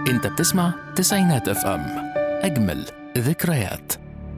انت بتسمع تسعينات اف ام اجمل ذكريات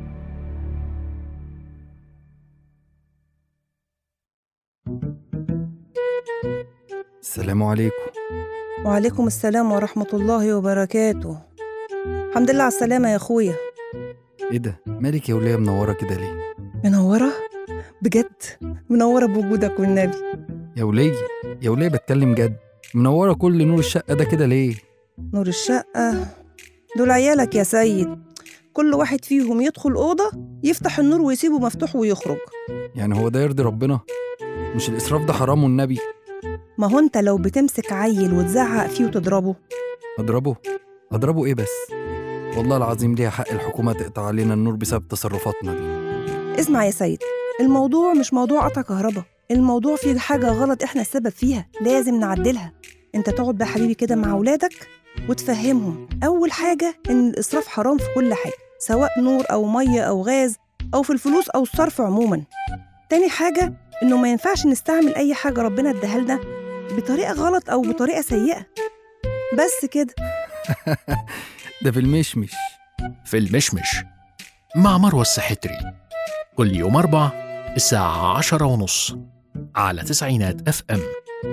السلام عليكم وعليكم السلام ورحمة الله وبركاته الحمد لله على السلامة يا أخويا ايه ده مالك يا وليه منوره كده ليه منورة بجد منورة بوجودك والنبي يا وليه يا وليه بتكلم جد منوره كل نور الشقه ده كده ليه نور الشقة دول عيالك يا سيد كل واحد فيهم يدخل أوضة يفتح النور ويسيبه مفتوح ويخرج يعني هو ده يرضي ربنا مش الاسراف ده حرام والنبي ما هو أنت لو بتمسك عيل وتزعق فيه وتضربه اضربه اضربه ايه بس والله العظيم ليها حق الحكومه تقطع علينا النور بسبب تصرفاتنا دي اسمع يا سيد الموضوع مش موضوع قطع كهرباء الموضوع فيه حاجة غلط احنا السبب فيها لازم نعدلها انت تقعد بقى حبيبي كده مع ولادك وتفهمهم أول حاجة إن الإسراف حرام في كل حاجة سواء نور أو مية أو غاز أو في الفلوس أو الصرف عموما تاني حاجة إنه ما ينفعش نستعمل أي حاجة ربنا اداها لنا بطريقة غلط أو بطريقة سيئة بس كده ده في المشمش في المشمش مع مروة السحتري كل يوم أربع الساعة عشرة ونص على تسعينات اف ام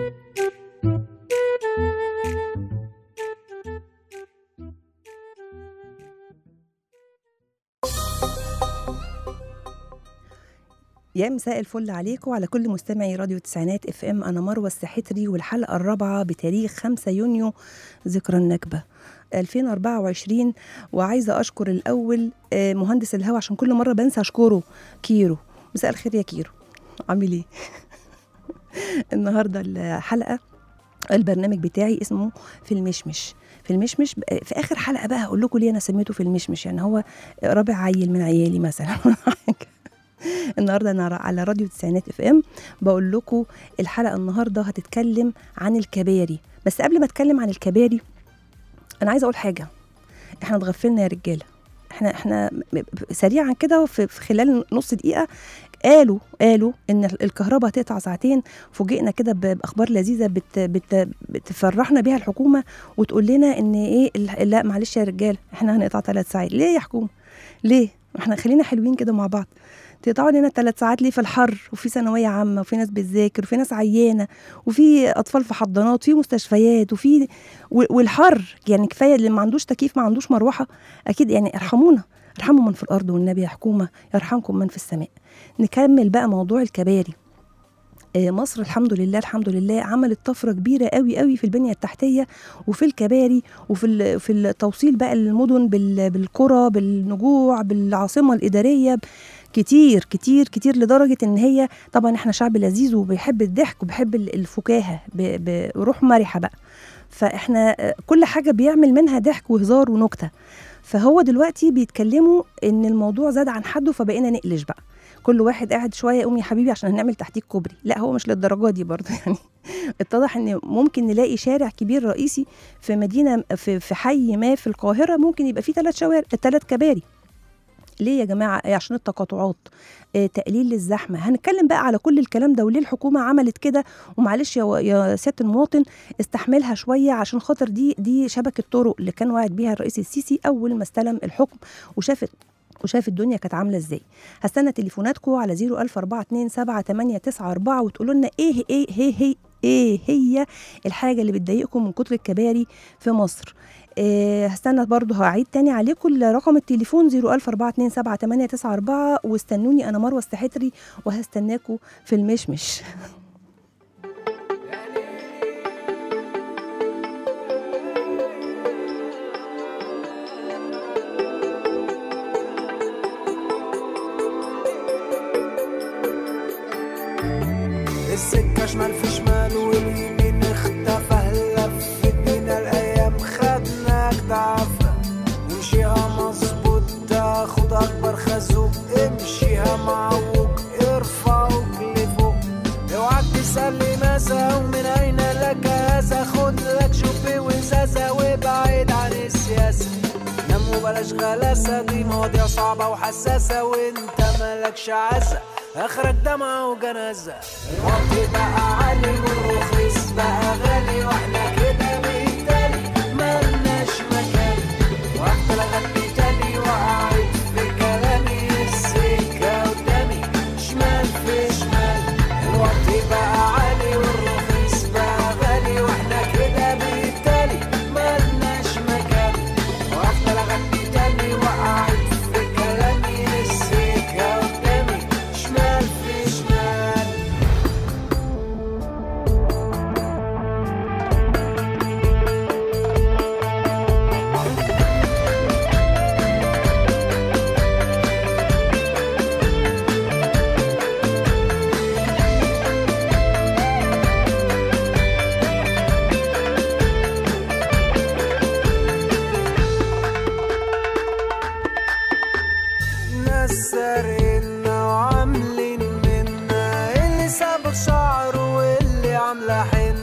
يا مساء الفل عليكم وعلى كل مستمعي راديو تسعينات اف ام انا مروه السحتري والحلقه الرابعه بتاريخ 5 يونيو ذكرى النكبه 2024 وعايزه اشكر الاول آه، مهندس الهوا عشان كل مره بنسى اشكره كيرو مساء الخير يا كيرو عامل ايه النهارده الحلقه البرنامج بتاعي اسمه في المشمش في المشمش بقى- في اخر حلقه بقى هقول لكم ليه انا سميته في المشمش يعني هو رابع عيل من عيالي مثلا النهارده انا على راديو تسعينات اف ام بقول لكم الحلقه النهارده هتتكلم عن الكباري بس قبل ما اتكلم عن الكباري انا عايزه اقول حاجه احنا اتغفلنا يا رجاله احنا احنا م- م- سريعا كده في في خلال نص دقيقه قالوا قالوا ان الكهرباء هتقطع ساعتين فوجئنا كده ب- باخبار لذيذه بت بت بتفرحنا بيها الحكومه وتقول لنا ان ايه ال- لا معلش يا رجاله احنا هنقطع ثلاث ساعات ليه يا حكومه ليه احنا خلينا حلوين كده مع بعض تقطعوا لنا ثلاث ساعات ليه في الحر وفي ثانويه عامه وفي ناس بتذاكر وفي ناس عيانه وفي اطفال في حضانات وفي مستشفيات وفي و- والحر يعني كفايه اللي ما عندوش تكييف ما عندوش مروحه اكيد يعني ارحمونا ارحموا من في الارض والنبي يا حكومه يرحمكم من في السماء نكمل بقى موضوع الكباري آه، مصر الحمد لله الحمد لله عملت طفره كبيره قوي قوي في البنيه التحتيه وفي الكباري وفي ال- في التوصيل بقى للمدن بال- بالقرى بالنجوع بالعاصمه الاداريه كتير كتير كتير لدرجه ان هي طبعا احنا شعب لذيذ وبيحب الضحك وبيحب ال- الفكاهه ب- بروح مرحه بقى فاحنا آه، كل حاجه بيعمل منها ضحك وهزار ونكته فهو دلوقتي بيتكلموا ان الموضوع زاد عن حده فبقينا نقلش بقى كل واحد قاعد شويه يقوم يا حبيبي عشان هنعمل تحتيك كوبري لا هو مش للدرجه دي برضه يعني اتضح ان ممكن نلاقي شارع كبير رئيسي في مدينه في, في حي ما في القاهره ممكن يبقى فيه ثلاث شوارع ثلاث كباري ليه يا جماعه إيه عشان التقاطعات آه، تقليل للزحمه هنتكلم بقى على كل الكلام ده وليه الحكومه عملت كده ومعلش يا, يا سياده المواطن استحملها شويه عشان خاطر دي دي شبكه طرق اللي كان واعد بيها الرئيس السيسي اول ما استلم الحكم وشافت وشاف الدنيا كانت عامله ازاي هستنى تليفوناتكم على 004278994 وتقولوا لنا ايه ايه هي هي ايه هي الحاجه اللي بتضايقكم من كتر الكباري في مصر إيه هستنى برضو هعيد تاني عليكم رقم التليفون 004278994 واستنوني انا مروه السحتري وهستناكم في المشمش السكة شمال في شمال واليمين اختفى لفت بينا الأيام خدنا دعفة نمشيها مظبوط تاخد أكبر خازوق امشيها معوج ارفعوك لفوق اوعك تسألني ماذا ومن أين لك هذا خد لك شوفي وزازة وابعد عن السياسة نام وبلاش غلاسة دي مواضيع صعبة وحساسة وانت مالكش عزة اخرك دمعة وجنازة الوقت بقى عالي والرخيص بقى غالي واحنا كده بالتالي ملناش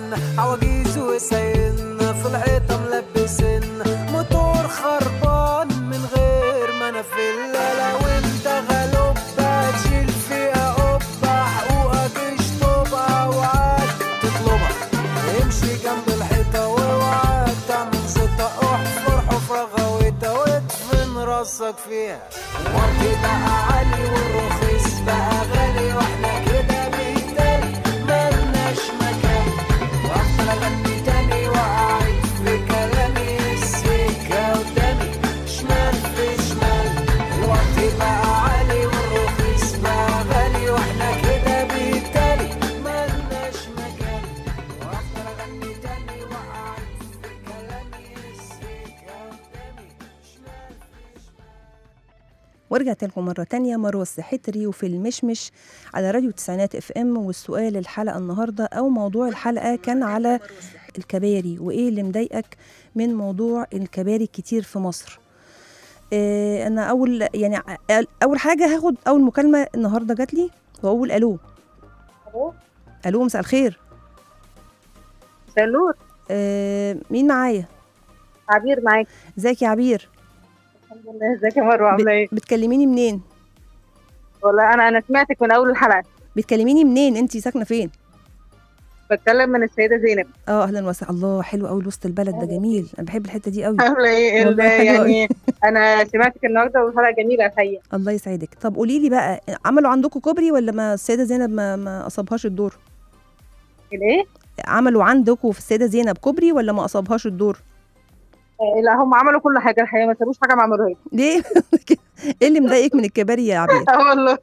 عواجيز وساين في الحيطة ملبسين موتور خربان من غير ما انا في لو انت غلوب تشيل فيها قبة حقوقك اشطبها وعاد تطلبها امشي جنب الحيطة واوعى تعمل زيطة احفر حفرة غويطة وادفن راسك فيها وطي بقى عالي والرخيص بقى غالي واحنا كده بالتالي ملناش مكان وافضل اغني تاني واعيد في كلامي السكة قدامي شمال في شمال الوقت بقى عالي والرخيص بقى غالي واحنا كده بالتالي ملناش مكان وافضل اغني تاني واعيد في كلامي السكة قدامي شمال في شمال ورجعت لكم مرة تانية مروة السحتري وفي المشمش على راديو تسعينات اف ام والسؤال الحلقة النهاردة أو موضوع الحلقة كان على الكباري وإيه اللي مضايقك من موضوع الكباري الكتير في مصر إيه أنا أول يعني ع- أول حاجة هاخد أول مكالمة النهاردة جات لي وأقول ألو ألو؟ ألو مساء الخير مساء النور إيه مين معايا عبير معاك ازيك يا عبير الحمد لله ازيك يا مروه عامله ايه بتكلميني منين والله انا انا سمعتك من اول الحلقه بتكلميني منين انتي ساكنة فين بتكلم من السيده زينب اه اهلا وسهلا الله حلو قوي وسط البلد ده جميل انا بحب الحته دي قوي عامله ايه والله ال- حلوة يعني انا سمعتك النهارده والحلقه جميله الحقيقه الله يسعدك طب قولي لي بقى عملوا عندكم كوبري ولا ما السيده زينب ما, ما اصابهاش الدور الايه عملوا عندكم في السيده زينب كوبري ولا ما اصابهاش الدور آه، لا هم عملوا كل حاجه الحقيقه ما سابوش حاجه ما عملوهاش ليه ايه اللي مضايقك من الكباري يا عبير اه والله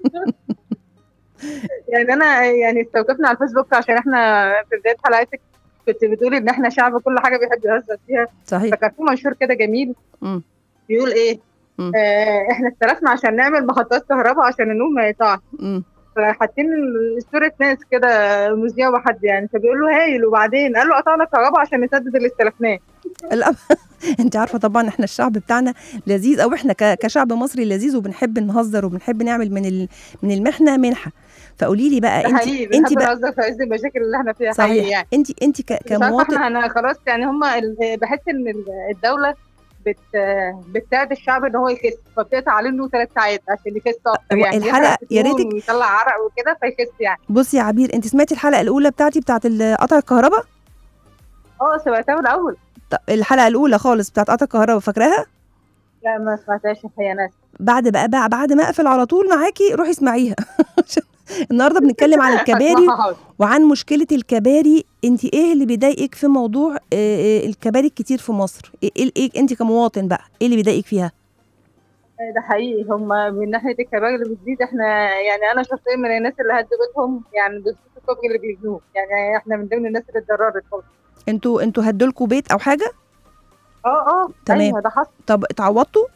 يعني انا يعني استوقفنا على الفيسبوك عشان احنا في بدايه حلقتك كنت بتقولي ان احنا شعب كل حاجه بيحب يهزر فيها صحيح فكان في منشور كده جميل مم. بيقول ايه مم. آه احنا استلفنا عشان نعمل محطات كهرباء عشان النوم ما يقطعش امم فحاطين صورة ناس كده مذيع وحد يعني فبيقول له هايل وبعدين قال له قطعنا الكهرباء عشان نسدد اللي استلفناه لا انت عارفه طبعا احنا الشعب بتاعنا لذيذ او احنا ك- كشعب مصري لذيذ وبنحب نهزر وبنحب نعمل من ال... من المحنه منحه فقولي لي بقى ده انت حقيقي انت بنحب بقى نهزر في عز المشاكل اللي احنا فيها حقيقي صحيح يعني انت انت ك... مش عارفة كمواطن احنا انا خلاص يعني هم بحس ان ال- الدولة بت بتساعد الشعب ان هو يخس فبتقطع عليه انه ثلاث ساعات عشان يخس اكتر هو يعني الحلقة يحرق يا دهون ريتك- ويطلع عرق وكده فيخس يعني بصي يا عبير انت سمعتي الحلقه الاولى بتاعتي بتاعت ال- قطع الكهرباء اه سمعتها من الاول طب الحلقه الاولى خالص بتاعت قطع الكهرباء فاكراها لا ما سمعتهاش الحقيقة ناس بعد بقى, بقى بعد ما اقفل على طول معاكي روحي اسمعيها عشان النهارده بنتكلم عن الكباري وعن مشكله الكباري انت ايه اللي بيضايقك في موضوع آه، آه، الكباري الكتير في مصر ايه ايه إيه انت كمواطن بقى ايه اللي بيضايقك فيها ده حقيقي هم من ناحيه الكبار اللي بتزيد احنا يعني انا شخصيا من الناس اللي هدوا بيتهم يعني بخصوص الكبر اللي بيبنوه يعني احنا من ضمن الناس اللي اتضررت خالص انتوا انتوا هدولكوا بيت او حاجه اه اه تمام. ايوه ده حصل طب اتعوضتوا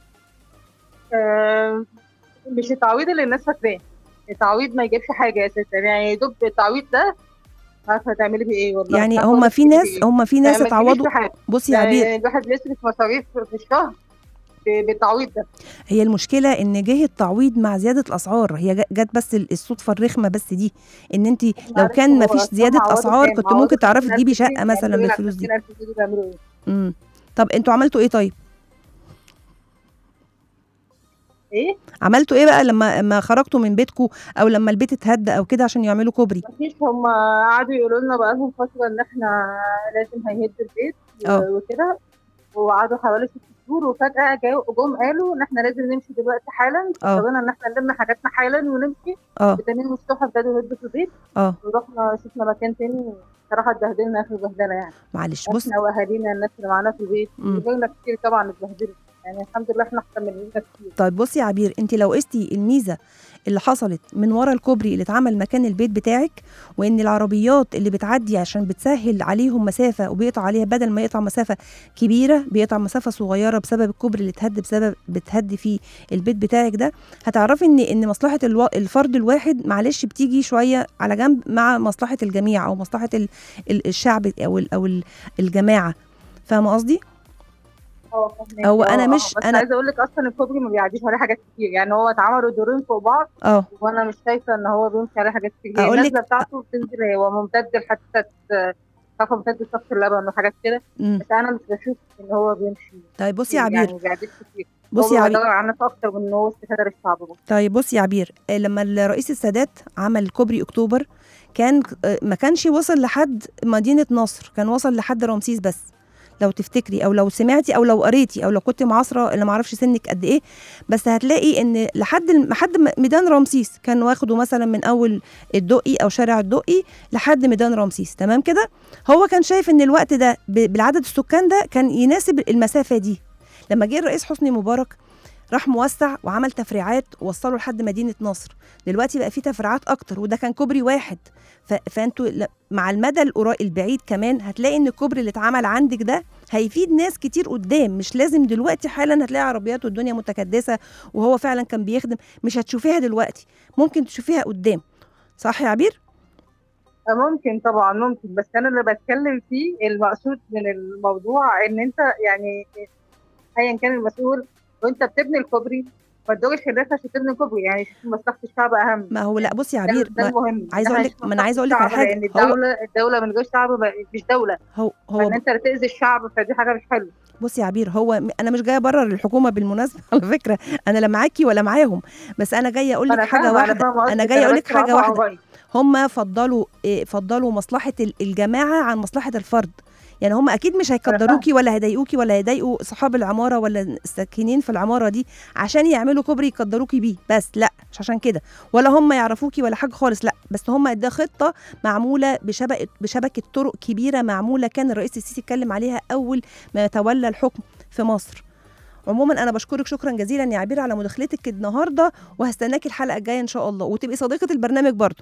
آه مش التعويض اللي الناس فاكراه التعويض ما يجيبش حاجه اساسا يعني يا دوب التعويض ده عارفه تعملي بيه ايه والله يعني مش عارفة هم أقولك في تعملي ناس بيه إيه. هم في يعني ناس ما تجيبيش اتعوضوا في حاجة. بصي يا عبير يعني الواحد بيصرف مصاريف في الشهر ب- بالتعويض ده هي المشكله ان جه التعويض مع زياده الاسعار هي جا- جت بس ال- الصدفه الرخمه بس دي ان انت لو معلش كان هو ما فيش أصلاً زياده معوضه اسعار كام؟ كنت معوضه ممكن تعرفي 50,000 تجيبي جنيه، شقه مثلا يعملوا إيه بالفلوس دي 50,000 جنيه بيعملوا ايه امم طب انتوا عملتوا ايه طيب ايه عملتوا ايه بقى لما لما خرجتوا من بيتكم او لما البيت اتهد او كده عشان يعملوا كوبري مفيش هم قعدوا يقولوا لنا بقى لهم فتره ان احنا لازم هيهد البيت و- اه. وكده وقعدوا حوالي ست شهور وفجاه جاوا جم قالوا ان احنا لازم نمشي دلوقتي حالا اه. اضطرينا ان احنا نلم حاجاتنا حالا ونمشي اه وتاني يوم الصبح ابتدوا يهدوا في البيت اه ورحنا شفنا مكان تاني صراحه اتبهدلنا اخر بهدله يعني معلش بص احنا واهالينا الناس اللي معانا في البيت مم. غيرنا كتير طبعا اتبهدلوا يعني الحمد لله احنا احسن مننا كتير طيب بصي يا عبير انت لو قستي الميزه اللي حصلت من ورا الكوبري اللي اتعمل مكان البيت بتاعك وان العربيات اللي بتعدي عشان بتسهل عليهم مسافه وبيقطع عليها بدل ما يقطع مسافه كبيره بيقطع مسافه صغيره بسبب الكوبري اللي اتهد بسبب بتهد فيه البيت بتاعك ده هتعرفي ان ان مصلحه الو... الفرد الواحد معلش بتيجي شويه على جنب مع مصلحه الجميع او مصلحه ال... ال- الشعب او ال... او ال- الجماعه فاهمه قصدي؟ اه فاهمك. هو اه، أنا اه، مش- بس أنا- عايزه اقول لك اصلا الكوبري ما بيعديش عليه حاجات كتير يعني هو اتعملوا دورين فوق بعض اه وانا مش شايفه ان هو بيمشي عليه حاجات كتير هي أقول لك- النازله بتاعته بتنزل هو ممتد لحتى عارفه ممتد لصف اللبن وحاجات كده مم. بس انا مش بشوف ان هو بيمشي طيب بصي يا يعني عبير ما بيعديش كتير بصي يا هو عبير بيدور على الناس اكتر من ان هو استفاده للشعب بس طيب بصي يا عبير آه، لما الرئيس السادات عمل كوبري اكتوبر كان آه، ما كانش وصل لحد مدينه نصر كان وصل لحد رمسيس بس لو تفتكري او لو سمعتي او لو قريتي او لو كنت معاصره اللي ما اعرفش سنك قد ايه بس هتلاقي ان لحد الم- لحد م- ميدان رمسيس كان واخده مثلا من اول الدقي او شارع الدقي لحد ميدان رمسيس تمام كده هو كان شايف ان الوقت ده ب- بالعدد السكان ده كان يناسب المسافه دي لما جه الرئيس حسني مبارك راح موسع وعمل تفريعات ووصله لحد مدينه نصر دلوقتي بقى في تفريعات اكتر وده كان كوبري واحد ف... فانتوا ل- مع المدى القرا- البعيد كمان هتلاقي ان الكوبري اللي اتعمل عندك ده هيفيد ناس كتير قدام مش لازم دلوقتي حالا هتلاقي عربيات والدنيا متكدسه وهو فعلا كان بيخدم مش هتشوفيها دلوقتي ممكن تشوفيها قدام صح يا عبير آه، ممكن طبعا ممكن بس انا اللي بتكلم فيه المقصود من الموضوع ان انت يعني ايا كان المسؤول وانت بتبني الكوبري ما تدورش خلاف عشان تبني كوبري يعني شوف مصلحه الشعب اهم ما هو لا بصي يا ده, عبير ده ما المهم عايزة إنما أقول لك- شوف ما أنا عايزة أقول لك مصلحة على الشعب، حاجة. لان هو- الدوله الدوله من غير شعب ما- مش دوله هو هو فان انت تاذي الشعب فدي حاجه مش حلوه بصي يا عبير هو م- انا مش جايه ابرر الحكومه بالمناسبه على فكره انا لا معاكي ولا معاهم بس انا جايه اقول لك انا حاجه فاهمة، واحده فاهمة انا قصدك، جايه اقول لك بس حاجه بعرفه عن واحده غيري. هم فضلوا إيه، فضلوا مصلحه ال- الجماعه عن مصلحه الفرد يعني هم اكيد مش هيقدروكي ولا هيضايقوكي ولا هيضايقوا صحاب العماره ولا الساكنين في العماره دي عشان يعملوا كوبري يقدروكي بيه بس لا مش عشان كده ولا هم يعرفوكي ولا حاجه خالص لا بس هم ده خطه معموله بشبكه بشبكه طرق كبيره معموله كان الرئيس السيسي اتكلم عليها اول ما تولى الحكم في مصر عموما انا بشكرك شكرا جزيلا يا عبير على مداخلتك النهارده وهستناكي الحلقه الجايه ان شاء الله وتبقي صديقه البرنامج برضو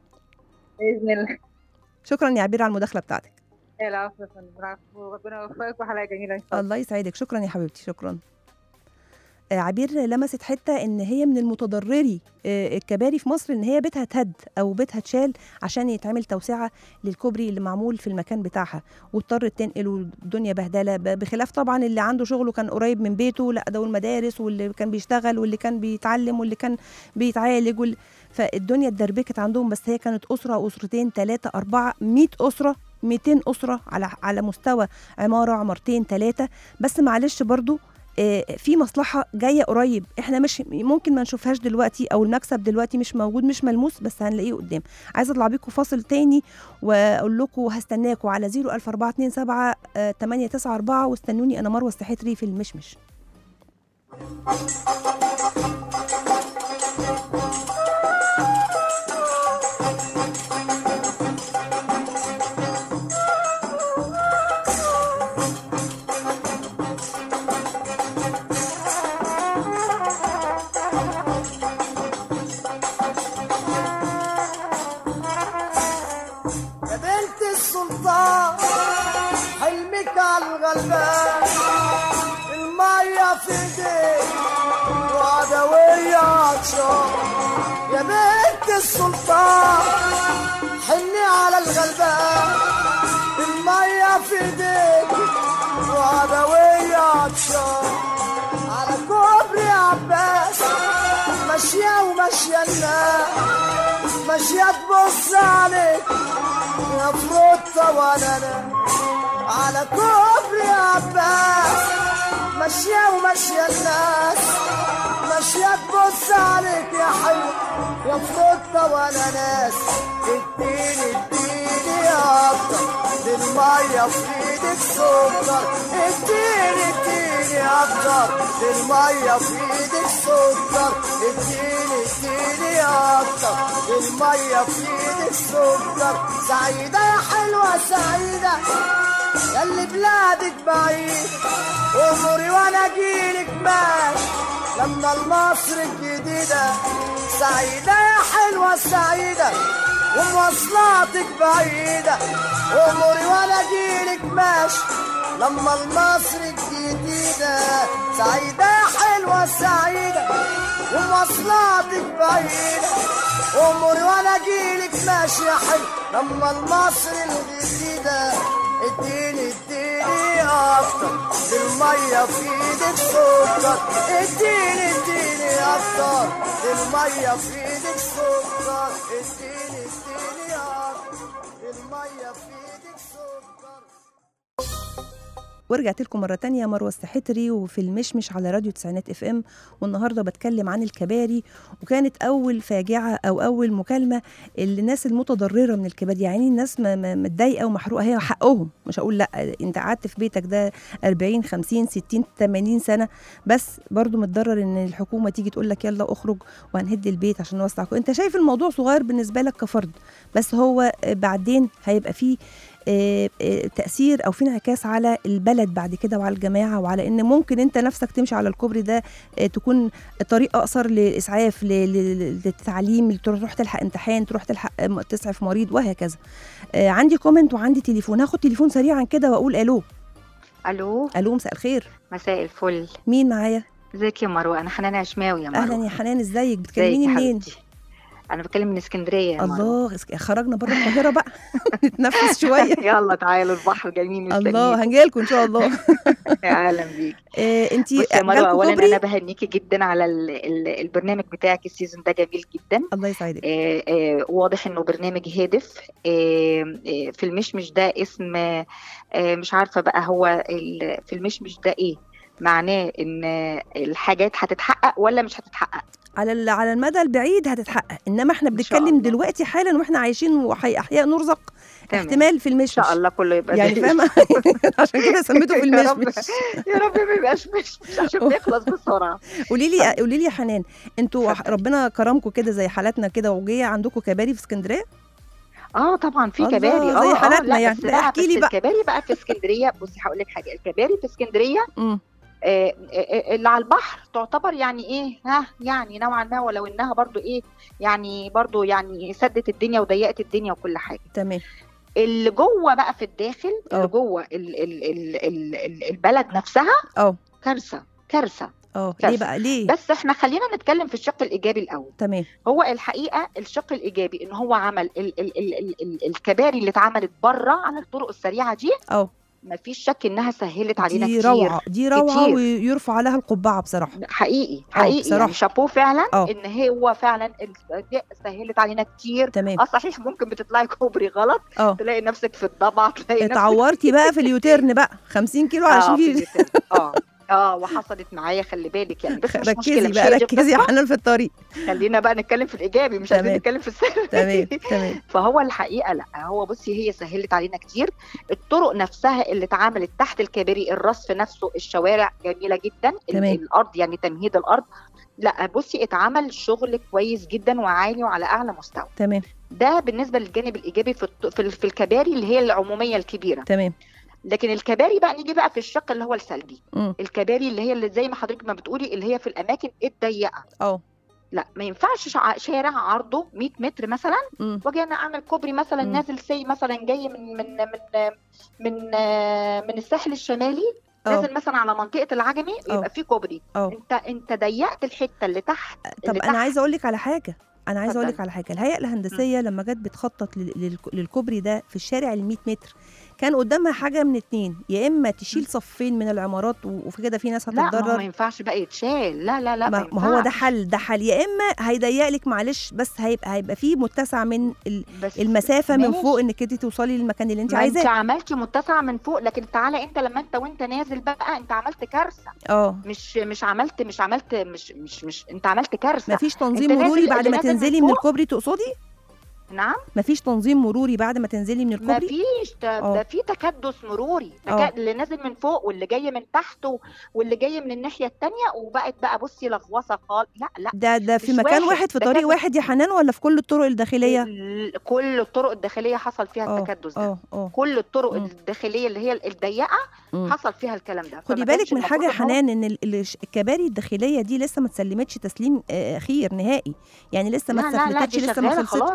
باذن الله شكرا يا عبير على المداخله بتاعتك العفو يا فندم العفو ربنا يوفقك وحلقه جميله ان شاء الله الله يسعدك شكرا يا حبيبتي شكرا آه، عبير لمست حته ان هي من المتضرري آه، الكباري في مصر ان هي بيتها اتهد او بيتها اتشال عشان يتعمل توسعه للكوبري اللي معمول في المكان بتاعها واضطرت تنقل والدنيا بهدله ب- بخلاف طبعا اللي عنده شغله كان قريب من بيته لا ده والمدارس واللي كان بيشتغل واللي كان بيتعلم واللي كان بيتعالج وال... فالدنيا اتدربكت عندهم بس هي كانت اسره اسرتين ثلاثه اربعه 100 اسره 200 اسره على على مستوى عماره عمارتين ثلاثه بس معلش برضو آه، في مصلحه جايه قريب احنا مش ممكن ما نشوفهاش دلوقتي او المكسب دلوقتي مش موجود مش ملموس بس هنلاقيه قدام عايزه اطلع بيكم فاصل تاني واقول لكم هستناكم على 01427 894 واستنوني انا مروه السحتري في المشمش يا بنت السلطان حلمك على الغلبان المية في ايديك وعدوية عطشان يا بنت السلطان حني على الغلبان المية في ايديك وعدوية عطشان على كوبري عباس ماشية وماشية الناس ماشية تبص عليك يا فروتة وانا انا على كوبري عباس ماشية وماشية الناس ماشية تبص عليك يا حلو يا فروتة وانا ناس اديني اديني يا اكتر للمية في ايدك سكر اديني اديني اكتر للمية في ايدك سكر اديني اديني يا اكتر للمية في ايدك سكر سعيدة يا حلوة سعيدة ياللي بلادك بعيد اموري وانا اجيلك ماشي لما المصر الجديدة سعيدة يا حلوة سعيدة ومواصلاتك بعيدة اموري وانا اجيلك ماشي لما المصر الجديدة سعيدة يا حلوة سعيدة ومواصلاتك بعيدة اموري وانا اجيلك ماشي يا حلو لما المصر الجديدة اديني اديني اكتر المية في ايدك سكر اديني اديني اكتر المية في ايدك سكر اديني اديني اكتر المية في ايدك سكر ورجعت لكم مرة تانية مروة السحتري وفي المشمش على راديو تسعينات اف ام والنهاردة بتكلم عن الكباري وكانت أول فاجعة أو أول مكالمة الناس المتضررة من الكباري يعني الناس م- م- متضايقة ومحروقة هي حقهم مش هقول لا انت قعدت في بيتك ده 40 50 60 80 سنة بس برضو متضرر ان الحكومة تيجي تقول لك يلا اخرج وهنهد البيت عشان نوسع انت شايف الموضوع صغير بالنسبة لك كفرد بس هو بعدين هيبقى فيه آه، آه، تاثير او في انعكاس على البلد بعد كده وعلى الجماعه وعلى ان ممكن انت نفسك تمشي على الكوبري ده آه، تكون طريق اقصر للاسعاف ل- ل- للتعليم تروح تلحق امتحان تروح تلحق آه، تسعف مريض وهكذا آه، عندي كومنت وعندي تليفون هاخد تليفون سريعا كده واقول الو الو الو مساء الخير مساء الفل مين معايا ازيك يا مروه انا حنان عشماوي يا مروه اهلا يا حنان ازيك ازيك بتكلميني يا منين حبيبتي؟ انا بتكلم من اسكندريه يا مروه الله اسك- خرجنا بره القاهره بقى نتنفس شويه يلا تعالوا البحر جميل الله هنجيلكم ان شاء الله اهلا بيك آه، انتي بصي يا مروه جالكوا اولا كوبري انا بهنيكي جدا على ال ال البرنامج بتاعك السيزون ده جميل جدا الله يسعدك آه، آه، واضح انه برنامج هادف آه، آه، في المشمش ده اسم آه، آه، مش عارفه بقى هو ال- في المشمش ده ايه معناه ان آه، الحاجات هتتحقق ولا مش هتتحقق على ال- على المدى البعيد هتتحقق انما احنا إن شاء بنتكلم الله. دلوقتي حالا واحنا عايشين وحي احياء نرزق تمام. احتمال في ان المشمش شاء الله كله يبقى يعني زي فاهمه عشان كده سميته في يا رب المشمش يا رب ما يبقاش مش مش عشان بيخلص بسرعه قولي لي قولي لي يا حنان انتوا اتفضل. ربنا كرمكم كده زي حالاتنا كده وجيه عندكم كباري في اسكندريه اه طبعا في الله، كباري زي اه حالاتنا اه لا يعني. بس لا، بقى احكي بس لي بقى. الكباري بقى في اسكندريه بصي هقول لك حاجه الكباري في اسكندريه امم آه، آه، آه، اللي على البحر تعتبر يعني ايه ها يعني نوعا ما ولو انها برضو ايه يعني برضو يعني سدت الدنيا وضيقت الدنيا وكل حاجه تمام اللي جوه بقى في الداخل اه. اللي جوه ال ال ال ال ال البلد نفسها اه كارثه كارثه اه ليه كارثة. بقى ليه بس احنا خلينا نتكلم في الشق الايجابي الاول تمام هو الحقيقه الشق الايجابي ان هو عمل ال ال ال ال ال الكباري اللي اتعملت بره على الطرق السريعه دي اه مفيش شك انها سهلت علينا دي كتير روعه دي روعه كتير. ويرفع عليها القبعه بصراحه حقيقي حقيقي بصراحة. يعني شابوه فعلا اه. ان هو فعلا ال- دي سهلت علينا كتير تمام اه صحيح ممكن بتطلعي كوبري غلط اه تلاقي نفسك في الضبع تلاقي نفسك اتعورتي بقى في اليوتيرن بقى 50 كيلو اه علشان في في اليوتيرن. اه اه وحصلت معايا خلي بالك يعني بس مش ركزي مشكله مش بقى هي دي ركزي يا القصة. حنان في الطريق خلينا بقى نتكلم في الايجابي مش عايزين تمام. نتكلم في السلبي تمام تمام فهو الحقيقه لا هو بصي هي سهلت علينا كتير الطرق نفسها اللي اتعملت تحت الكباري الرصف نفسه الشوارع جميله جدا ال- تمام. الارض يعني تمهيد الارض لا بصي اتعمل شغل كويس جدا وعالي وعلى اعلى مستوى تمام ده بالنسبه للجانب الايجابي في الط- في ال- في الكباري اللي هي العموميه الكبيره تمام لكن الكباري بقى نيجي بقى في الشق اللي هو السلبي امم الكباري اللي هي اللي زي ما حضرتك ما بتقولي اللي هي في الاماكن الضيقه اه لا ما ينفعش شع- شارع عرضه 100 متر مثلا امم واجي انا اعمل كوبري مثلا مم. نازل سي مثلا جاي من من من من آه، من الساحل الشمالي اه نازل مثلا على منطقه العجمي اه. يبقى في كوبري اه انت انت ضيقت الحته اللي تحت طب اللي انا تحت. عايزه اقول لك على حاجه انا عايزه اقول لك اتفضلي. على حاجه الهيئه الهندسيه لما جت بتخطط لل- لل- للكوبري ده في الشارع ال 100 متر كان قدامها حاجه من اتنين يا اما تشيل صفين من العمارات و- وفي كده في ناس لا ما هو ما هتتضرر ينفعش بقى يتشال لا لا لا ما, ما هو ده ينفعش. حل ده حل يا اما هيضيق لك معلش بس هيبقى هيبقى فيه متسع من ال- بس المسافه من ماشي. فوق انك انت توصلي للمكان اللي انت ما انت عايزاه عملتي متسع من فوق لكن تعالى انت لما انت وانت نازل بقى انت عملت كارثه اه مش مش عملت مش عملت مش مش مش انت عملت كارثه مفيش تنظيم نازل- مروري بعد اللي ما نازل من تنزلي من فوق. الكوبري تقصدي نعم مفيش تنظيم مروري بعد ما تنزلي من ما الكوبري فيش ده, اه. ده في تكدس مروري اه. تكا... اللي نازل من فوق واللي جاي من تحت و... واللي جاي من الناحيه الثانيه وبقت بقى بصي لغوصه خالص لا لا ده ده في مش مكان واحد، واحد في ده طريق كذا. واحد يا حنان ولا في كل الطرق الداخليه ال- كل الطرق الداخليه حصل فيها اه التكدس ده اه اه كل الطرق مم. الداخليه اللي هي الضيقه مم. حصل فيها الكلام ده خدي فما بالك كانش من حاجه يا المفروض إن هو- حنان ان ال- ال- الكباري الداخليه دي لسه ما اتسلمتش تسليم آه، اخير نهائي يعني لسه ما لا لا لا اتسلمتش دي لسه ما شغاله خلصتش خلاص دي شغاله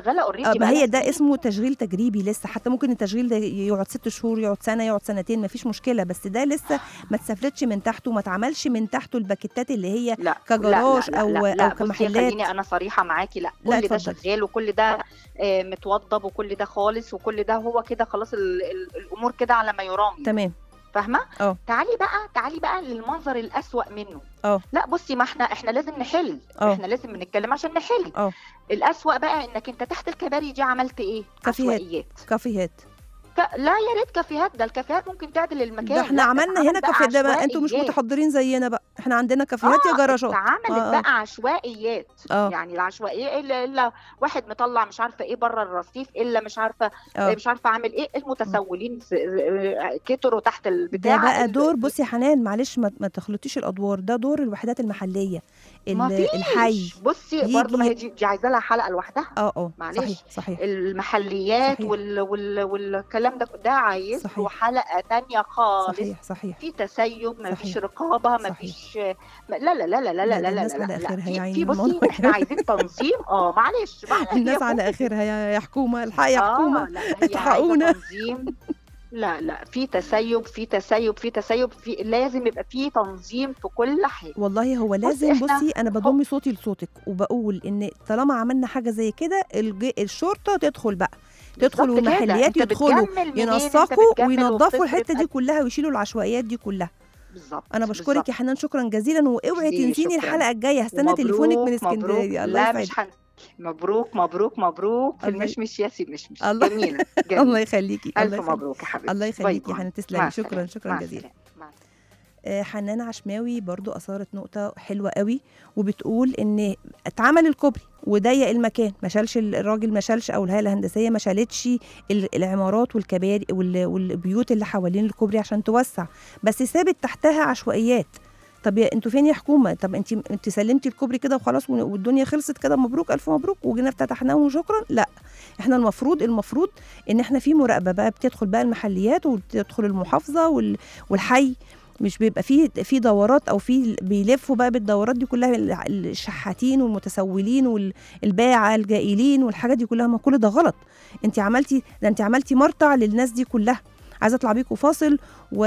شغاله اه اوريدي ما هي ده اسمه تشغيل تجريبي لسه حتى ممكن التشغيل ده يقعد ست شهور يقعد سنه يقعد سنتين ما فيش مشكله بس ده لسه ما اتسفلتش من تحته ما اتعملش من تحته الباكيتات اللي هي لا كجراج لا لا أو- لا لا أو بصي كمحلات. خليني انا صريحه معاكي لا كل لا، ده اتفضلي. شغال وكل ده آه، متوضب وكل ده خالص وكل ده هو كده خلاص ال- ال- الامور كده على ما يرام تمام فاهمه اه. تعالي بقى تعالي بقى للمنظر الأسوأ منه اه. لا بصي ما احنا احنا لازم نحل اه. احنا لازم نتكلم عشان نحل اه. الأسوأ بقى انك انت تحت الكباري دي عملت ايه كافيهات. عشوائيات كافيهات ك... لا يا ريت كافيهات ده الكافيهات ممكن تعدل المكان ده احنا لا، عملنا اتعمل هنا بقى كافيه ده بقى انتوا مش عشوائيات. متحضرين زينا بقى احنا عندنا كافيهات يا جراجات اتعملت آه، آه. بقى عشوائيات اه. يعني العشوائيه الا الا واحد مطلع مش عارفه ايه بره الرصيف الا مش عارفه اه. مش عارفه اعمل ايه المتسولين في- كتروا تحت البتاع ده بقى ال- دور بصي يا حنان معلش ما, ما تخلطيش الادوار ده دور الوحدات المحليه ال- ما فيش. الحي بصي برضه ما يجي- هي دي, دي عايزه لها حلقه لوحدها اه اه معلش. صحيح صحيح المحليات صحيح. وال... وال... والكلام ده ده عايز صحيح. له حلقه تانية خالص صحيح صحيح في تسيب ما فيش صحيح. رقابه ما صحيح. فيش ما- لا لا لا لا لا لا، لا ده لا الناس لا على لا آخرها يا في- عيني في الموضوع بصي احنا عايزين تنظيم اه معلش معلش الناس هي على اخرها يا يا حكومه الحق يا اه حكومه لا هي الحقونا. عايزه تنظيم لا لا في تسيب في تسيب في تسيب في لازم يبقى في تنظيم في كل حاجه والله هو لازم إحنا- بصي انا بضم صوتي لصوتك وبقول ان طالما عملنا حاجه زي كده الج- الشرطه تدخل بقى تدخل بالظبط كده. والمحليات أنت يدخلوا بتجمل منين؟ أنت ينسقوا بتجمل وينظفوا وبتصرف الحته دي قد- كلها ويشيلوا العشوائيات دي كلها بالظبط انا بشكرك بالظبط. يا حنان شكرا جزيلا واوعي ليه؟ تنسيني شكراً. الحلقه الجايه هستنى ومبروك- تليفونك من مبروك. اسكندريه الله لا يسعدك مش هن... مبروك مبروك مبروك في الله ي- المشمش يا سي المشمش الله- جميله الله جميله يخليكي الله الف يخليكي مبروك يا حبيبتي الله باي يخليكي يا باي. حنان مع تسلمي السلامة. شكرا شكرا مع جزيلا السلامة. مع السلامة. آه، حنان عشماوي برضو أثارت نقطة حلوة قوي وبتقول إن اتعمل الكوبري وضيق المكان ما شالش ال- الراجل ما شالش أو الهيئة الهندسية ما شالتش ال- العمارات والكباري وال- والبيوت اللي حوالين الكوبري عشان توسع بس سابت تحتها عشوائيات طب يا انتوا فين يا حكومه طب انت انت سلمتي الكوبري كده وخلاص ون- والدنيا خلصت كده مبروك الف مبروك وجينا افتتحناه وشكرا لا احنا المفروض المفروض ان احنا في مراقبه بقى بتدخل بقى المحليات وتدخل المحافظه وال- والحي مش بيبقى في في دورات او في بيلفوا بقى بالدورات دي كلها ال- الشحاتين والمتسولين والباعه الجائلين والحاجات دي كلها ما كل ده غلط انت عملتي ده انت عملتي مرتع للناس دي كلها عايزه اطلع بيكم فاصل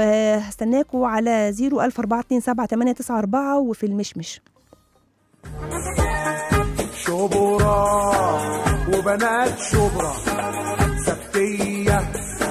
وهستناكم على 014278994 وفي المشمش شبرا وبنات شبرا سبتية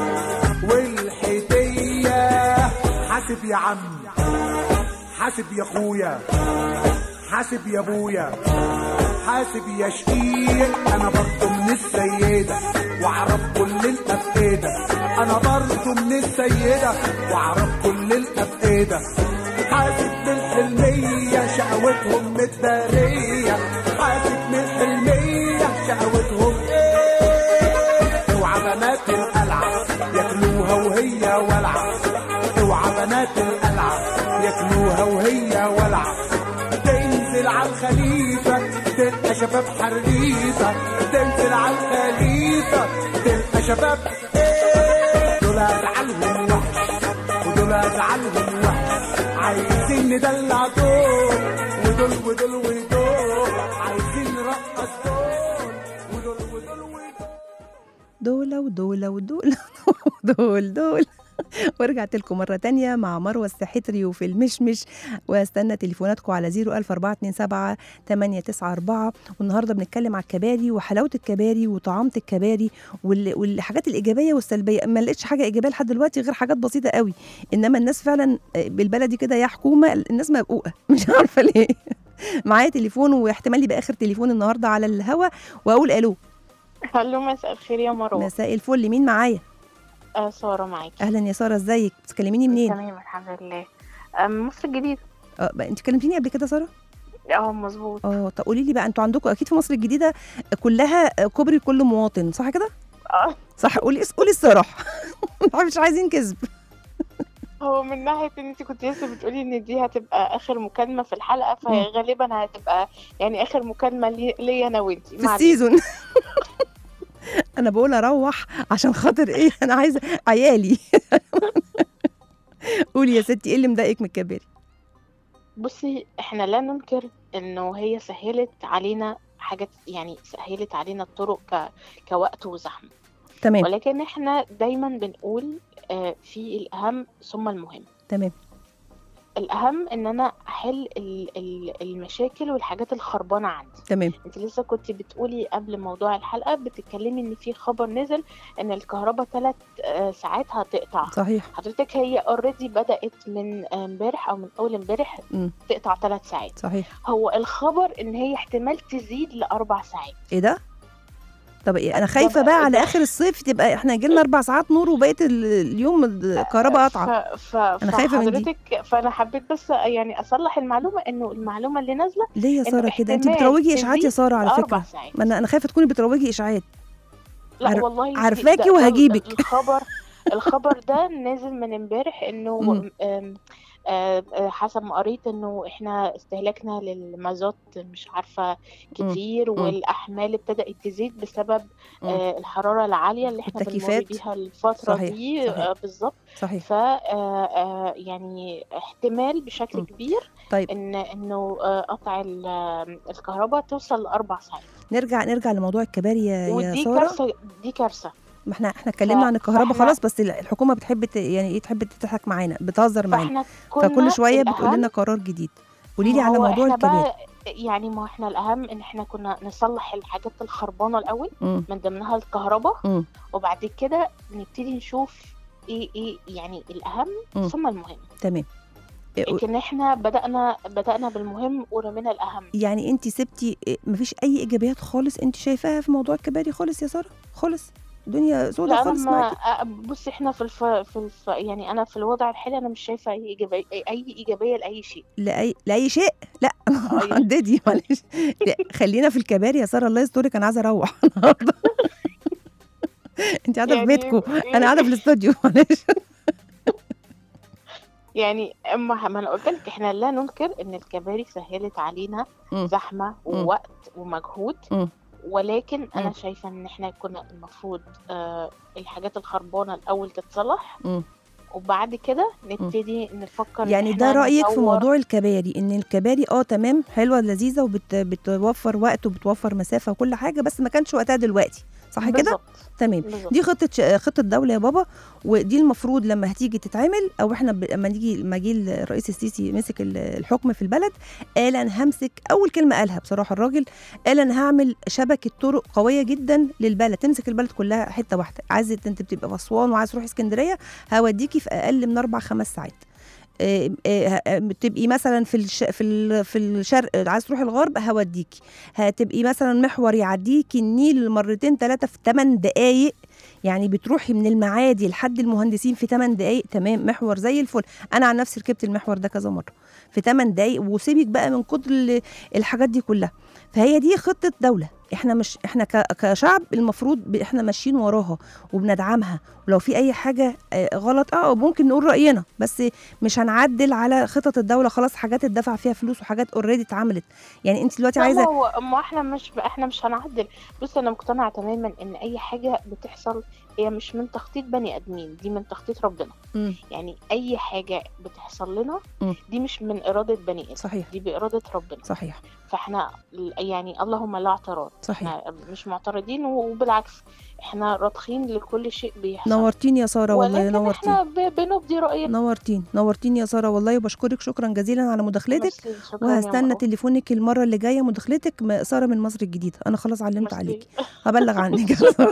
والحيتية حاسب يا عم حاسب يا اخويا حاسب يا ابويا حاسب يا شقيق انا برضه من السيدة واعرف كل الافئدة انا برضه من السيدة واعرف كل الافئدة حاسب من الحلمية شقوتهم متدارية حاسب من الحلمية شقوتهم ايه اوعى بنات القلعة ياكلوها وهي ولعة اوعى بنات القلعة ياكلوها وهي ولعة تنزل على الخليفة تلقى شباب حريفة تنزل على الخليفة تلقى شباب ايه دول ازعلهم وحش ودول ازعلهم وحش عايزين ندلع دول ودول ودول ودول عايزين نرقص دول ودول ودول ودول دولة ودولة ودولة دول دول ورجعت لكم مرة تانية مع مروة السحتري وفي المشمش واستنى تليفوناتكم على 01427 894 والنهارده بنتكلم على الكباري وحلاوة الكباري وطعامة الكباري وال- والحاجات الإيجابية والسلبية ما لقيتش حاجة إيجابية لحد دلوقتي غير حاجات بسيطة قوي إنما الناس فعلا بالبلدي كده يا حكومة الناس مبقوقة مش عارفة ليه معايا تليفون واحتمال يبقى آخر تليفون النهارده على الهوا وأقول ألو هلو مساء الخير يا مروه مساء الفل مين معايا آه ساره معاكي اهلا يا ساره ازيك بتكلميني منين تمام الحمد لله آم، مصر الجديدة اه بقى انت كلمتيني قبل كده ساره اه مظبوط اه طب قولي لي بقى انتوا عندكم اكيد في مصر الجديده كلها كوبري لكل مواطن صح كده اه صح قولي قولي الصراحه مش عايزين كذب هو من ناحية ان انت كنت لسه بتقولي ان دي هتبقى اخر مكالمة في الحلقة فهي غالبا هتبقى يعني اخر مكالمة لي- ليا انا وانتي في معلش. السيزون انا بقول اروح عشان خاطر ايه انا عايزه عيالي قولي يا ستي ايه اللي مضايقك من الكباري بصي احنا لا ننكر انه هي سهلت علينا حاجات يعني سهلت علينا الطرق ك... كوقت وزحمه تمام ولكن احنا دايما بنقول آه، في الاهم ثم المهم تمام الاهم ان انا احل ال- ال- المشاكل والحاجات الخربانه عندي تمام انت لسه كنت بتقولي قبل موضوع الحلقه بتتكلمي ان في خبر نزل ان الكهرباء ثلاث ساعات هتقطع صحيح حضرتك هي اوريدي بدات من امبارح او من اول امبارح مم. تقطع ثلاث ساعات صحيح هو الخبر ان هي احتمال تزيد لاربع ساعات ايه ده طب إيه انا خايفه بقى على ده- اخر الصيف تبقى احنا جيلنا اربع ساعات نور وبقيه ال- اليوم الكهرباء قاطعه ف... ف... أنا خايفة من دي. فحضرتك فانا حبيت بس يعني اصلح المعلومه انه المعلومه اللي نازله ليه يا إنه ساره كده انت احتمال بتروجي اشاعات يا تزيد ساره على لاربع فكره ساعات ما انا انا خايفه تكوني بتروجي اشاعات لا عار- والله دي- عارفاكي ده- ده وهجيبك. الخبر الخبر ده نازل من امبارح انه مم. آم، آه، آه، حسب ما قريت انه احنا استهلاكنا للمازوت مش عارفه كتير مم. والاحمال ابتدت تزيد بسبب مم. آه، الحراره العاليه اللي احنا بنمر التكييفات. بيها الفتره صحيح، دي صحيح. آه، بالظبط صحيح ف آه، آه، يعني احتمال بشكل مم. كبير طيب ان انه آه، قطع ال- آه، الكهرباء توصل لاربع ساعات نرجع نرجع لموضوع الكباري يا, يا ودي ساره كارثه دي كارثه ما احنا احنا اتكلمنا عن الكهرباء فإحنا- خلاص بس الحكومه بتحب ت- يعني ايه تحب تضحك معانا بتهزر معانا فاحنا كنا فكل شويه بتقول الأهم- لنا قرار جديد قولي لي ما على هو موضوع احنا الكباري بقى يعني ما احنا الاهم ان احنا كنا نصلح الحاجات الخربانه الاول مم. من ضمنها الكهرباء مم. وبعد كده نبتدي نشوف ايه ايه يعني الاهم مم. ثم المهم تمام إيه، لكن احنا بدانا بدانا بالمهم ورمينا الاهم يعني انت سبتي إيه، مفيش اي ايجابيات خالص انت شايفاها في موضوع الكباري خالص يا ساره خالص الدنيا سودة لا انا خالص ما معاكي أ- بصي احنا في الف... في الف... يعني انا في الوضع الحالي انا مش شايفه اي ايجابيه اي ايجابيه لاي شيء لاي لاي شيء لا أي- عددي معلش لا، خلينا في الكباري يا ساره الله يسترك انا عايزه اروح النهارده انت قاعده في يعني- بيتكم انا قاعده في الاستوديو معلش يعني اما ما انا قلت لك احنا لا ننكر ان الكباري سهلت علينا مم. زحمه ووقت ومجهود مم. ولكن انا مم. شايفه ان احنا كنا المفروض آه الحاجات الخربانه الاول تتصلح مم. وبعد كده نبتدي نفكر إن يعني إحنا ده رايك في نطور- موضوع الكباري ان الكباري اه تمام حلوه لذيذه وبتوفر وقت وبتوفر مسافه وكل حاجه بس ما كانش وقتها دلوقتي صح كده بالظبط تمام بالظبط. دي خطه ش... خطه دوله يا بابا ودي المفروض لما هتيجي تتعمل او احنا ب... لما نيجي لما جه الرئيس السيسي مسك ال- الحكم في البلد قال انا همسك اول كلمه قالها بصراحه الراجل قال انا هعمل شبكه طرق قويه جدا للبلد تمسك البلد كلها حته واحده عايز انت بتبقى في اسوان وعايز تروحي اسكندريه هوديكي في اقل من اربع خمس ساعات آه، آه، آه، تبقي مثلا في الش... في ال... في الشرق عايز تروحي الغرب هوديكي هتبقي مثلا محور يعديكي النيل مرتين ثلاثه في 8 دقائق يعني بتروحي من المعادي لحد المهندسين في 8 دقائق تمام محور زي الفل انا عن نفسي ركبت المحور ده كذا مره في 8 دقائق وسيبك بقى من كتر ال- الحاجات دي كلها فهي دي خطه دوله احنا مش احنا ك- كشعب المفروض ب- احنا ماشيين وراها وبندعمها ولو في اي حاجه آه، غلط اه ممكن نقول راينا بس مش هنعدل على خطط الدوله خلاص حاجات اتدفع فيها فلوس وحاجات اوريدي اتعملت يعني انت دلوقتي لا، عايزه ما هو ما احنا مش احنا مش هنعدل بص انا مقتنعه تماما ان اي حاجه بتحصل هي مش من تخطيط بني ادمين دي من تخطيط ربنا مم. يعني اي حاجه بتحصل لنا مم. دي مش من اراده بني ادم صحيح دي باراده ربنا صحيح فاحنا ل- يعني اللهم لا اعتراض صحيح. احنا مش معترضين وبالعكس احنا راضخين لكل شيء بيحصل نورتيني يا ساره والله ولكن نورتيني احنا ب- بنبدي راينا نورتيني نورتيني يا ساره والله وبشكرك شكرا جزيلا على مداخلتك ميرسي، شكراً يا وهستنى مروة. تليفونك المره اللي جايه مداخلتك م- ساره من مصر الجديده انا خلاص علمت ميرسي. عليك هبلغ عنك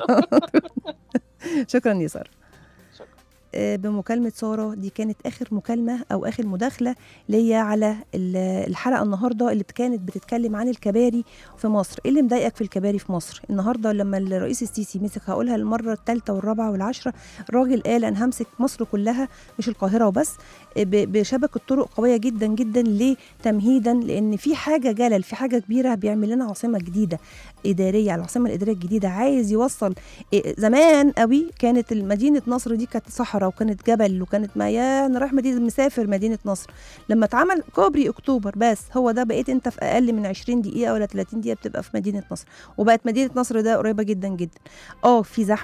شكرا يا ساره شكراً. آه، بمكالمة سارة دي كانت آخر مكالمة أو آخر مداخلة ليا على ال- الحلقة النهاردة اللي كانت بتتكلم عن الكباري في مصر إيه اللي مضايقك في الكباري في مصر النهاردة لما الرئيس السيسي مسك هقولها المرة الثالثة والرابعة والعشرة الراجل قال أنا همسك مصر كلها مش القاهرة وبس ب- بشبكة طرق قوية جدا جدا ليه تمهيدا لأن في حاجة جلل في حاجة كبيرة بيعمل لنا عاصمة جديدة إدارية العاصمة الإدارية الجديدة عايز يوصل إيه، زمان قوي كانت مدينة نصر دي كانت صحراء وكانت جبل وكانت ما يا انا رايح مدينة مسافر مدينة نصر لما اتعمل كوبري اكتوبر بس هو ده بقيت انت في اقل من 20 دقيقة ولا 30 دقيقة بتبقى في مدينة نصر وبقت مدينة نصر ده قريبة جدا جدا اه في زحمة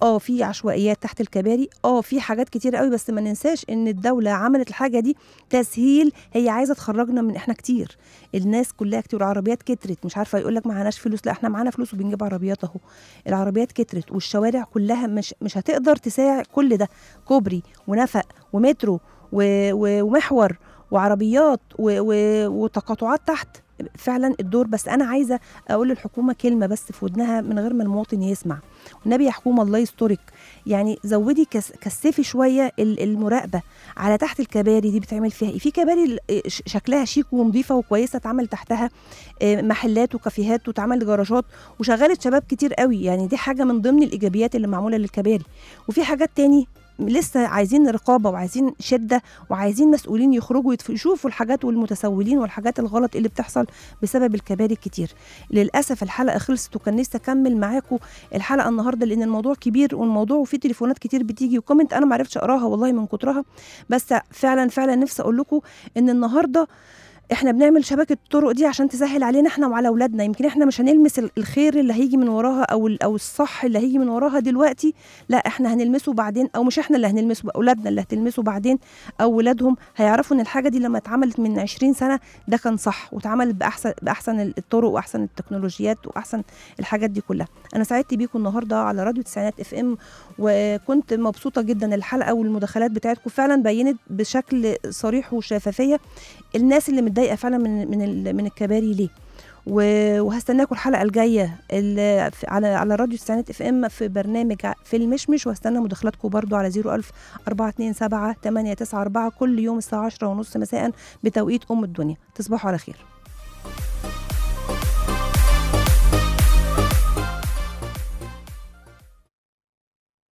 اه في عشوائيات تحت الكباري اه في حاجات كتير قوي بس ما ننساش ان الدوله عملت الحاجه دي تسهيل هي عايزه تخرجنا من احنا كتير الناس كلها كتير العربيات كترت مش عارفه يقول لك مععناش فلوس لا احنا معانا فلوس وبنجيب عربيات اهو العربيات كترت والشوارع كلها مش مش هتقدر تساع كل ده كوبري ونفق ومترو و- و- ومحور وعربيات و- و- وتقاطعات تحت فعلا الدور بس انا عايزه اقول للحكومه كلمه بس في ودنها من غير ما المواطن يسمع والنبي يا حكومه الله يسترك يعني زودي كس كثفي شويه ال- المراقبه على تحت الكباري دي بتعمل فيها ايه في كباري ال- ش- شكلها شيك ونظيفه وكويسه اتعمل تحتها آه، محلات وكافيهات واتعمل جراجات وشغلت شباب كتير قوي يعني دي حاجه من ضمن الايجابيات اللي معموله للكباري وفي حاجات تاني لسه عايزين رقابه وعايزين شده وعايزين مسؤولين يخرجوا يتف- يشوفوا الحاجات والمتسولين والحاجات الغلط اللي بتحصل بسبب الكباري الكتير للاسف الحلقه خلصت وكان نفسي اكمل معاكم الحلقه النهارده لان الموضوع كبير والموضوع وفيه تليفونات كتير بتيجي وكومنت انا ما عرفتش اقراها والله من كترها بس فعلا فعلا نفسي اقول لكم ان النهارده احنا بنعمل شبكه الطرق دي عشان تسهل علينا احنا وعلى اولادنا يمكن احنا مش هنلمس ال- الخير اللي هيجي من وراها او ال- او الصح اللي هيجي من وراها دلوقتي لا احنا هنلمسه بعدين او مش احنا اللي هنلمسه بقى اولادنا اللي هتلمسه بعدين او ولادهم هيعرفوا ان الحاجه دي لما اتعملت من 20 سنه ده كان صح واتعملت باحسن باحسن الطرق واحسن التكنولوجيات واحسن الحاجات دي كلها انا سعدت بيكم النهارده على راديو تسعينات اف ام وكنت مبسوطه جدا الحلقه والمداخلات بتاعتكم فعلا بينت بشكل صريح وشفافيه الناس اللي متضايقه فعلا من من ال- من الكباري ليه و- وهستناكم الحلقه الجايه ال- في- على على راديو تسعينات اف ام في برنامج ع- في المشمش وهستنى مداخلاتكم برضو على 01000 427 894 كل يوم الساعه 10 ونص مساء بتوقيت ام الدنيا تصبحوا على خير